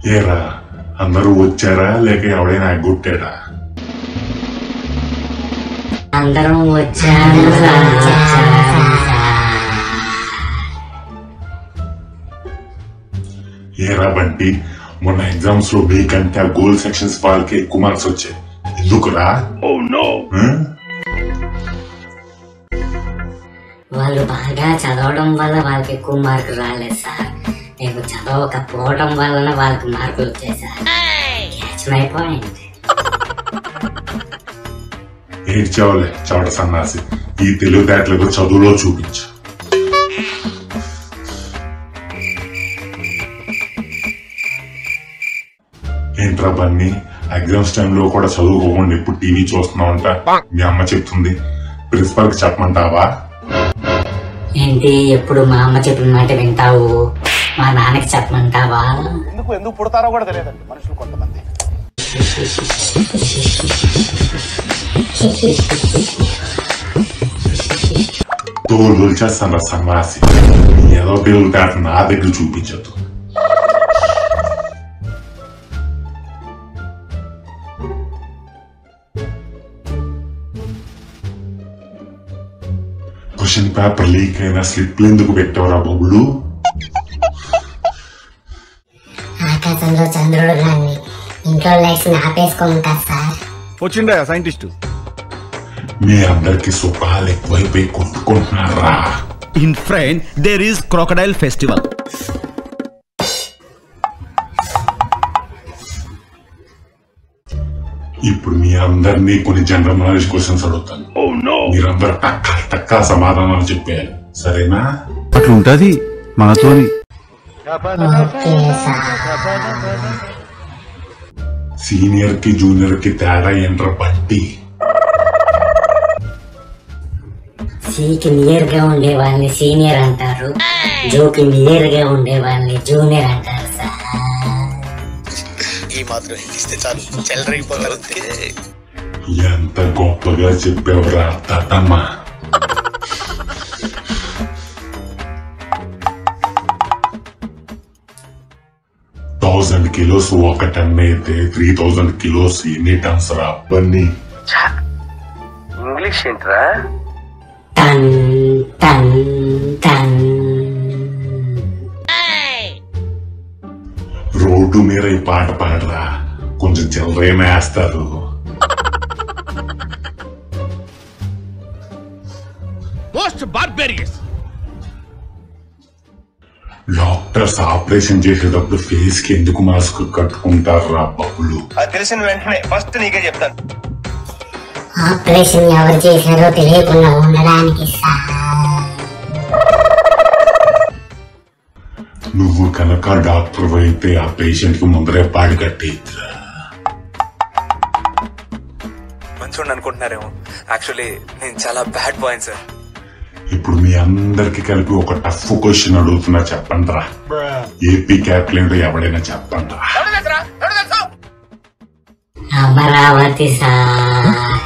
ఏరా అందరూ వచ్చారా లేక ఎవడైనా ఎగ్గొట్టాడా అందరం వచ్చాము ఏరా బంటి మొన్న ఎగ్జామ్స్ లో మీకంటే ఆ గోల్ సెక్షన్స్ వాళ్ళకి ఎక్కువ మార్క్స్ వచ్చాయి ఎందుకురా ఆ? వాళ్ళు బాగా చదవడం వల్ల వాళ్ళకి ఎక్కువ మార్కులు రాలేదు సార్ నేను చదవకపోవడం వలన వాళ్ళకి మార్కులు వచ్చాయి సార్ క్యాచ్ మై పాయింట్ ఏడ్చేవాళ్ళే చవట సన్నాసి ఈ తెలివితేటలకు చదువులో చూపించు ఏంట్రా బన్నీ ఎగ్జామ్స్ టైంలో కూడా చదువుకోకుండా ఎప్పుడు టీవీ చూస్తున్నావు అంట మీ అమ్మ చెప్తుంది ప్రిన్సిపల్ కి చెప్పమంటావా ఏంటి ఎప్పుడు మా అమ్మ చెప్పిన మాట వింటావు మా నాన్నకి చెప్పమంటావా ఎందుకు ఎందుకు పుడతారో కూడా తెలియదండి మనుషులు కొంతమంది తోలు చేస్తాను సన్నాసి ఏదో తెలివితేట నా దగ్గర చూపించద్దు క్వశ్చన్ పేపర్ లీక్ అయిన స్లిప్లు ఎందుకు పెట్టావురా బొబ్బులు ఆకాశంలో చంద్రుడు గాన్ని ఇంట్లో లైట్స్ ఆపేసుకుంటారు సార్ వచ్చిండే సైంటిస్ట్ మీ అందరికి సుఖాలు ఎక్కువైపోయి కొట్టుకుంటున్నారా In France, there is crocodile festival. ఇప్పుడు మీ అందరినీ కొన్ని జనరల్ నాలెడ్జ్ క్వశ్చన్స్ అడుగుతాను మీరందరూ టక్క టక్క సమాధానాలు చెప్పారు సరేనా అట్లుంటది మనతోని ఓకే సార్ సీనియర్ కి జూనియర్ కి తేడా ఏంట్రా బంటి సికి నియర్ గా ఉండే వాళ్ళని సీనియర్ అంటారు జోకి నియర్ గా ఉండే వాళ్ళని జూనియర్ అంటారు సార్ ఈ మాత్రం ఇస్తే చాలు చెల్లరగిపోతారు అంతే ఎంత గొప్పగా చెప్పావురా తాతమ్మ థౌజండ్ కిలోస్ ఒక టన్ అయితే త్రీ థౌజండ్ కిలోస్ ఎన్ని టన్స్ రా బన్నీ ఇంగ్లీష్ ఏంట్రా టన్ టన్ టన్ రోడ్డు మీద ఈ పాట పాడరా కొంచెం చిల్లరేనా వేస్తారు Most barbarous. డాక్టర్స్ ఆపరేషన్ చేసేటప్పుడు ఫేస్ కి ఎందుకు మాస్క్ కట్టుకుంటారు రా బబ్బులు అది తెలిసిన వెంటనే ఫస్ట్ నీకే చెప్తాను ఆపరేషన్ ఎవరు చేశారో తెలియకుండా ఉండడానికి సార్ నువ్వు కనుక డాక్టర్ అయితే ఆ పేషెంట్ కి ముందరే పాడి కట్టేద్దురా మంచోండి అనుకుంటున్నారేమో యాక్చువల్లీ నేను చాలా బ్యాడ్ బాయ్ సార్ ఇప్పుడు మీ అందరికి కలిపి ఒక టఫ్ క్వశ్చన్ అడుగుతున్నా చెప్పండి రా ఏపీ క్యాపిటల్ ఎవడైనా చెప్పండి రా Amaravati sir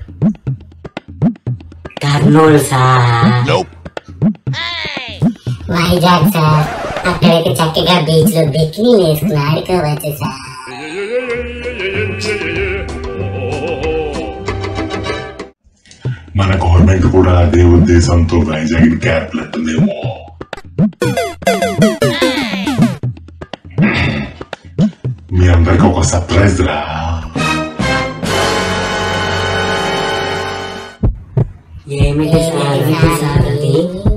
Kurnool sir Vizag sir అక్కడికి చక్కగా బీచ్ లో బికినీ వేసుకుని ఆడుకోవచ్చు సార్ మన గవర్నమెంట్ కూడా అదే ఉద్దేశంతో వైజాగ్ క్యాపిటల్ అంటుందేమో మీ అందరికి ఒక సర్ప్రైజ్ రా ఏమిటి సార్ ఏమిటి సార్ అది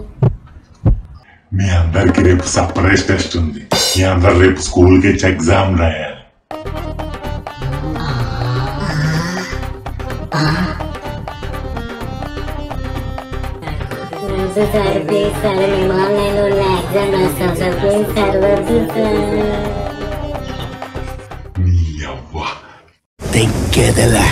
మీ అందరికి రేపు సర్ప్రైజ్ టెస్ట్ ఉంది మీ అందరు రేపు స్కూల్ కి వచ్చి ఎగ్జామ్ రాయాలి వద్దు సార్ ప్లీజ్ సార్ మేము ఆన్లైన్ లో ఎగ్జామ్ రాస్తాం సార్ ప్లీజ్ సార్ వద్దు సార్ నీ అవ్వ తెక్కెదలా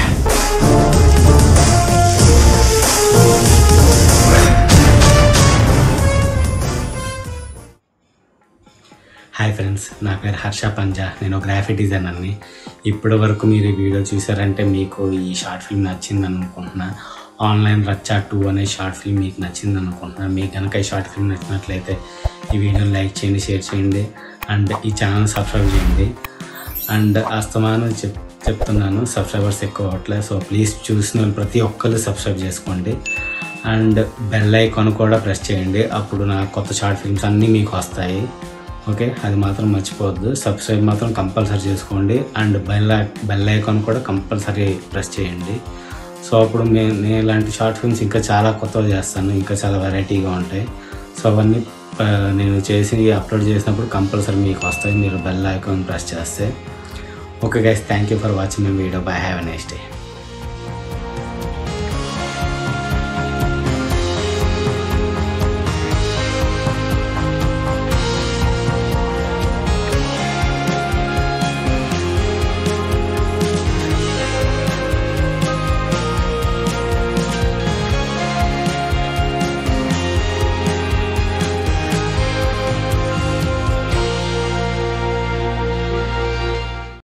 హాయ్ ఫ్రెండ్స్ నా పేరు హర్ష పంజా నేను గ్రాఫిక్ డిజైనర్ని ఇప్పటి వరకు మీరు ఈ వీడియో చూసారంటే మీకు ఈ షార్ట్ ఫిల్మ్ నచ్చింది అనుకుంటున్నా ఆన్లైన్ రచ్చా టూ అనే షార్ట్ ఫిల్మ్ మీకు నచ్చింది అనుకుంటున్నా మీకు కనుక ఈ షార్ట్ ఫిల్మ్ నచ్చినట్లయితే ఈ వీడియోని లైక్ చేయండి షేర్ చేయండి అండ్ ఈ ఛానల్ సబ్స్క్రైబ్ చేయండి అండ్ అస్తమానం చెప్ చెప్తున్నాను సబ్స్క్రైబర్స్ ఎక్కువ అవ్వట్లేదు సో ప్లీజ్ చూసిన వాళ్ళు ప్రతి ఒక్కరు సబ్స్క్రైబ్ చేసుకోండి అండ్ బెల్ ఐకాన్ కూడా ప్రెస్ చేయండి అప్పుడు నా కొత్త షార్ట్ ఫిల్మ్స్ అన్నీ మీకు వస్తాయి ఓకే అది మాత్రం మర్చిపోవద్దు సబ్స్క్రైబ్ మాత్రం కంపల్సరీ చేసుకోండి అండ్ బెల్ బెల్ ఐకాన్ కూడా కంపల్సరీ ప్రెస్ చేయండి సో అప్పుడు మే నేను ఇలాంటి షార్ట్ ఫిల్మ్స్ ఇంకా చాలా కొత్తగా చేస్తాను ఇంకా చాలా వెరైటీగా ఉంటాయి సో అవన్నీ ఆ, నేను చేసి అప్లోడ్ చేసినప్పుడు కంపల్సరీ మీకు వస్తాయి మీరు బెల్ ఐకాన్ ప్రెస్ చేస్తే okay guys thank you for watching my video bye have a next day